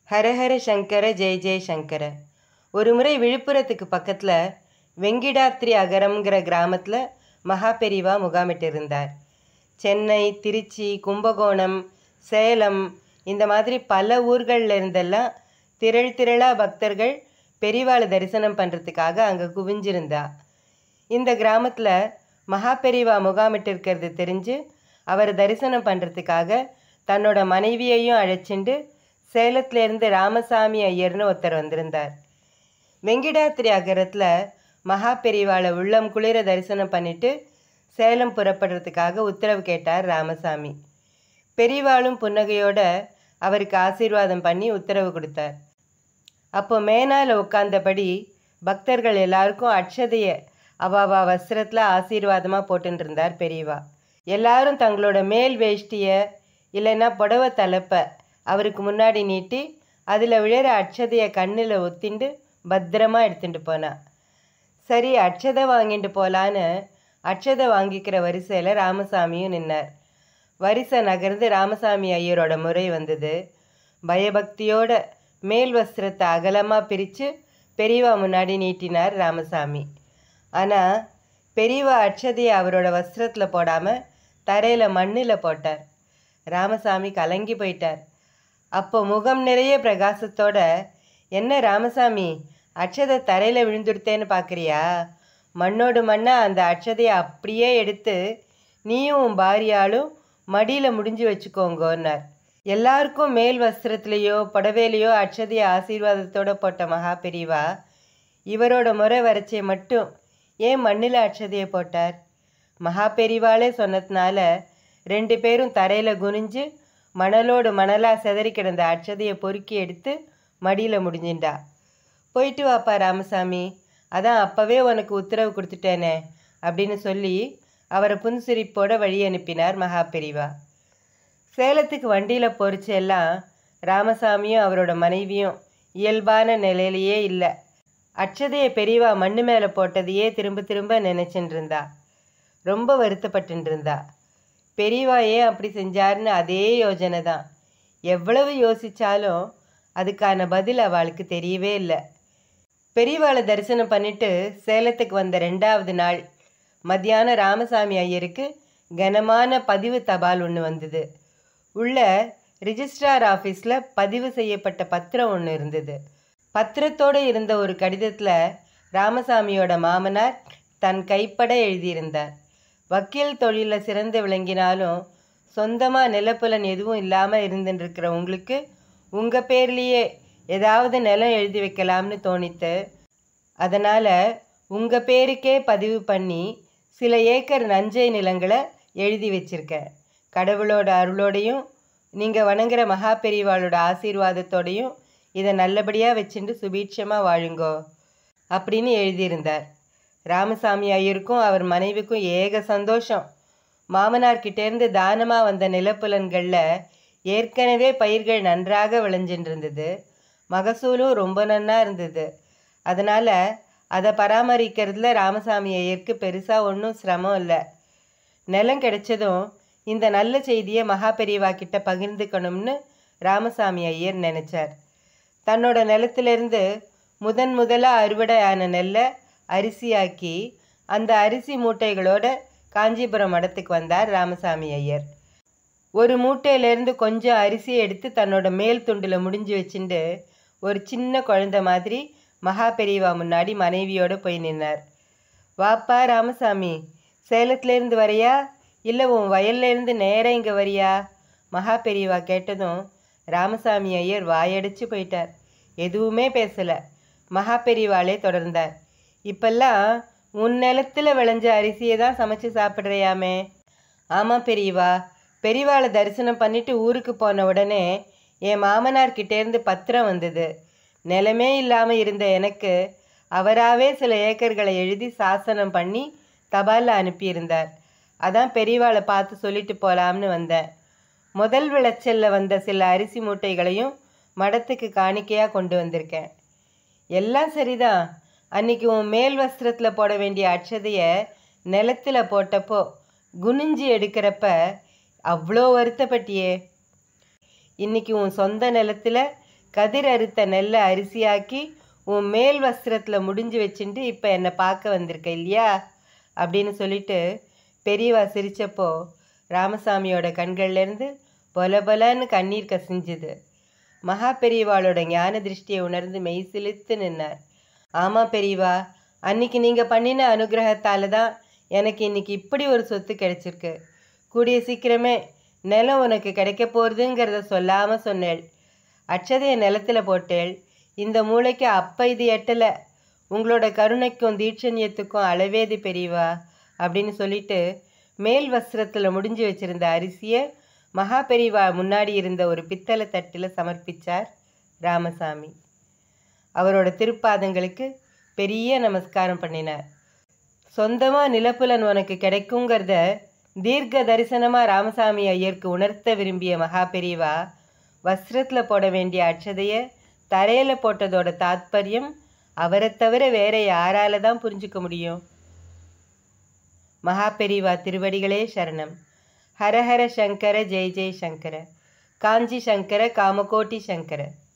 ஹரஹர சங்கர ஜெய ஜெய சங்கர ஒரு முறை விழுப்புரத்துக்கு பக்கத்தில் வெங்கிடாத்ரி அகரம்ங்கிற கிராமத்தில் மகா பெரிவா முகாமிட்டு இருந்தார் சென்னை திருச்சி கும்பகோணம் சேலம் இந்த மாதிரி பல ஊர்களில் இருந்தெல்லாம் திரள் திரளாக பக்தர்கள் பெரிவாளை தரிசனம் பண்ணுறதுக்காக அங்கே குவிஞ்சிருந்தா இந்த கிராமத்தில் மகா பெரிவா முகாமிட்டு இருக்கிறது தெரிஞ்சு அவர் தரிசனம் பண்ணுறதுக்காக தன்னோட மனைவியையும் அழைச்சிண்டு சேலத்திலேருந்து ராமசாமி ஐயர்னு ஒருத்தர் வந்திருந்தார் வெங்கிடாத்திரி அகரத்தில் மகா பெரிவாளை உள்ளம் குளிர தரிசனம் பண்ணிட்டு சேலம் புறப்படுறதுக்காக உத்தரவு கேட்டார் ராமசாமி பெரியவாளும் புன்னகையோட அவருக்கு ஆசீர்வாதம் பண்ணி உத்தரவு கொடுத்தார் அப்போ மேனால உட்கார்ந்தபடி பக்தர்கள் எல்லாருக்கும் அட்சதைய அவாவா வஸ்திரத்தில் ஆசீர்வாதமாக போட்டுட்டு இருந்தார் பெரியவா எல்லாரும் தங்களோட மேல் வேஷ்டியை இல்லைன்னா புடவை தலைப்பை அவருக்கு முன்னாடி நீட்டி அதில் விழுற அட்சதையை கண்ணில் ஒத்திண்டு பத்திரமா எடுத்துட்டு போனா சரி அட்சதை வாங்கிட்டு போகலான்னு அட்சதை வாங்கிக்கிற வரிசையில் ராமசாமியும் நின்னார் வரிசை நகர்ந்து ராமசாமி ஐயரோட முறை வந்தது பயபக்தியோட மேல் வஸ்திரத்தை அகலமாக பிரித்து பெரியவா முன்னாடி நீட்டினார் ராமசாமி ஆனால் பெரியவா அட்சதையை அவரோட வஸ்திரத்தில் போடாமல் தரையில் மண்ணில் போட்டார் ராமசாமி கலங்கி போயிட்டார் அப்போ முகம் நிறைய பிரகாசத்தோட என்ன ராமசாமி அட்சதை தரையில் விழுந்துடுத்தேன்னு பார்க்குறியா மண்ணோடு மண்ணாக அந்த அட்சதையை அப்படியே எடுத்து நீயும் உன் பாரியாலும் மடியில் முடிஞ்சு வச்சுக்கோங்கன்னார் எல்லாருக்கும் மேல் வஸ்திரத்துலேயோ புடவையிலையோ அட்சதையை ஆசீர்வாதத்தோட போட்ட மகா பெரியவா இவரோட முறை வரைச்சே மட்டும் ஏன் மண்ணில் அட்சதையை போட்டார் மகா பெரிவாளே சொன்னதுனால ரெண்டு பேரும் தரையில் குனிஞ்சு மணலோடு மணலாக செதறி கிடந்த அட்சதையை பொறுக்கி எடுத்து மடியில் முடிஞ்சின்றா போயிட்டு வாப்பா ராமசாமி அதான் அப்போவே உனக்கு உத்தரவு கொடுத்துட்டேனே அப்படின்னு சொல்லி அவரை புன்சிரிப்போட வழி அனுப்பினார் மகா பெரிவா சேலத்துக்கு வண்டியில் பொறிச்ச எல்லாம் ராமசாமியும் அவரோட மனைவியும் இயல்பான நிலையிலேயே இல்லை அட்சதையை பெரியவா மண்ணு மேலே போட்டதையே திரும்ப திரும்ப நினச்சிட்டு இருந்தா ரொம்ப வருத்தப்பட்டு இருந்தா பெரியவா ஏன் அப்படி செஞ்சாருன்னு அதே யோஜனை தான் எவ்வளவு யோசித்தாலும் அதுக்கான பதில் அவளுக்கு தெரியவே இல்லை பெரியவாளை தரிசனம் பண்ணிட்டு சேலத்துக்கு வந்த ரெண்டாவது நாள் மத்தியானம் ராமசாமி ஐயருக்கு கனமான பதிவு தபால் ஒன்று வந்தது உள்ள ரிஜிஸ்ட்ரார் ஆஃபீஸில் பதிவு செய்யப்பட்ட பத்திரம் ஒன்று இருந்தது பத்திரத்தோடு இருந்த ஒரு கடிதத்தில் ராமசாமியோட மாமனார் தன் கைப்பட எழுதியிருந்தார் வக்கீல் தொழிலில் சிறந்து விளங்கினாலும் சொந்தமாக நிலப்புலன் எதுவும் இல்லாமல் இருந்துட்டுருக்கிற உங்களுக்கு உங்கள் பேர்லேயே ஏதாவது நிலம் எழுதி வைக்கலாம்னு தோணித்து அதனால் உங்கள் பேருக்கே பதிவு பண்ணி சில ஏக்கர் நஞ்சை நிலங்களை எழுதி வச்சிருக்கேன் கடவுளோட அருளோடையும் நீங்கள் வணங்குற மகா பெரியவாளோட ஆசீர்வாதத்தோடையும் இதை நல்லபடியாக வச்சுட்டு சுபீட்சமாக வாழுங்கோ அப்படின்னு எழுதியிருந்தார் ராமசாமி ஐயருக்கும் அவர் மனைவிக்கும் ஏக சந்தோஷம் மாமனார்கிட்டேருந்து தானமாக வந்த நிலப்புலன்களில் ஏற்கனவே பயிர்கள் நன்றாக விளைஞ்சின்னு இருந்தது மகசூலும் ரொம்ப நன்னா இருந்தது அதனால் அதை பராமரிக்கிறதுல ராமசாமி ஐயருக்கு பெருசாக ஒன்றும் சிரமம் இல்லை நிலம் கிடைச்சதும் இந்த நல்ல செய்தியை மகா பெரியவா கிட்ட பகிர்ந்துக்கணும்னு ராமசாமி ஐயர் நினச்சார் தன்னோட நிலத்திலிருந்து முதன் முதலாக அறுவடையான நெல்லை அரிசியாக்கி அந்த அரிசி மூட்டைகளோட காஞ்சிபுரம் மடத்துக்கு வந்தார் ராமசாமி ஐயர் ஒரு மூட்டையிலேருந்து கொஞ்சம் அரிசியை எடுத்து தன்னோட மேல் துண்டில் முடிஞ்சு வச்சுட்டு ஒரு சின்ன குழந்த மாதிரி மகா பெரியவா முன்னாடி மனைவியோடு போய் நின்னார் வாப்பா ராமசாமி சேலத்துலேருந்து வரையா இல்லை உன் வயல்லேருந்து நேராக இங்கே வரியா மகா பெரியவா கேட்டதும் ராமசாமி ஐயர் வாயடிச்சு போயிட்டார் எதுவுமே பேசலை மகா பெரியவாளே தொடர்ந்தார் இப்பெல்லாம் உன் நிலத்தில் விளைஞ்ச அரிசியை தான் சமைச்சு சாப்பிட்றியாமே ஆமாம் பெரியவா பெரியவாளை தரிசனம் பண்ணிட்டு ஊருக்கு போன உடனே என் மாமனார்கிட்டேருந்து பத்திரம் வந்தது நிலமே இல்லாமல் இருந்த எனக்கு அவராகவே சில ஏக்கர்களை எழுதி சாசனம் பண்ணி தபாலில் அனுப்பியிருந்தார் அதான் பெரியவாளை பார்த்து சொல்லிட்டு போகலாம்னு வந்தேன் முதல் விளைச்சலில் வந்த சில அரிசி மூட்டைகளையும் மடத்துக்கு காணிக்கையாக கொண்டு வந்திருக்கேன் எல்லாம் சரிதான் அன்னைக்கு உன் மேல் வஸ்திரத்தில் போட வேண்டிய அட்சதையை நிலத்தில் போட்டப்போ குனிஞ்சு எடுக்கிறப்ப அவ்வளோ வருத்தப்பட்டியே இன்னைக்கு உன் சொந்த நிலத்தில் கதிர் அறுத்த நெல்லை அரிசியாக்கி உன் மேல் வஸ்திரத்தில் முடிஞ்சு வச்சுட்டு இப்போ என்னை பார்க்க வந்திருக்க இல்லையா அப்படின்னு சொல்லிட்டு பெரியவா சிரிச்சப்போ ராமசாமியோட கண்கள்லேருந்து பொல பொலன்னு கண்ணீர் கசிஞ்சுது மகா பெரியவாளோட ஞான திருஷ்டியை உணர்ந்து மெய் சிலித்து நின்னார் ஆமாம் பெரியவா அன்னைக்கு நீங்கள் பண்ணின அனுகிரகத்தால தான் எனக்கு இன்னைக்கு இப்படி ஒரு சொத்து கிடைச்சிருக்கு கூடிய சீக்கிரமே நிலம் உனக்கு கிடைக்க போகிறதுங்கிறத சொல்லாமல் சொன்னேள் அச்சதையை நிலத்தில் போட்டேள் இந்த மூளைக்கு அப்போ இது எட்டலை உங்களோட கருணைக்கும் தீட்சண்யத்துக்கும் அளவேது பெரியவா அப்படின்னு சொல்லிட்டு மேல் வஸ்திரத்தில் முடிஞ்சு வச்சிருந்த அரிசியை மகா பெரியவா முன்னாடி இருந்த ஒரு பித்தளை தட்டில் சமர்ப்பிச்சார் ராமசாமி அவரோட திருப்பாதங்களுக்கு பெரிய நமஸ்காரம் பண்ணினார் சொந்தமாக நிலப்புலன் உனக்கு கிடைக்குங்கிறத தீர்க்க தரிசனமாக ராமசாமி ஐயருக்கு உணர்த்த விரும்பிய மகா பெரியவா வஸ்திரத்தில் போட வேண்டிய அட்சதையை தரையில் போட்டதோட தாத்பரியம் அவரை தவிர வேற யாரால தான் புரிஞ்சுக்க முடியும் மகா பெரியவா திருவடிகளே சரணம் ஹரஹர சங்கர ஜெய் ஜெய் சங்கர காஞ்சி சங்கர காமகோட்டி சங்கர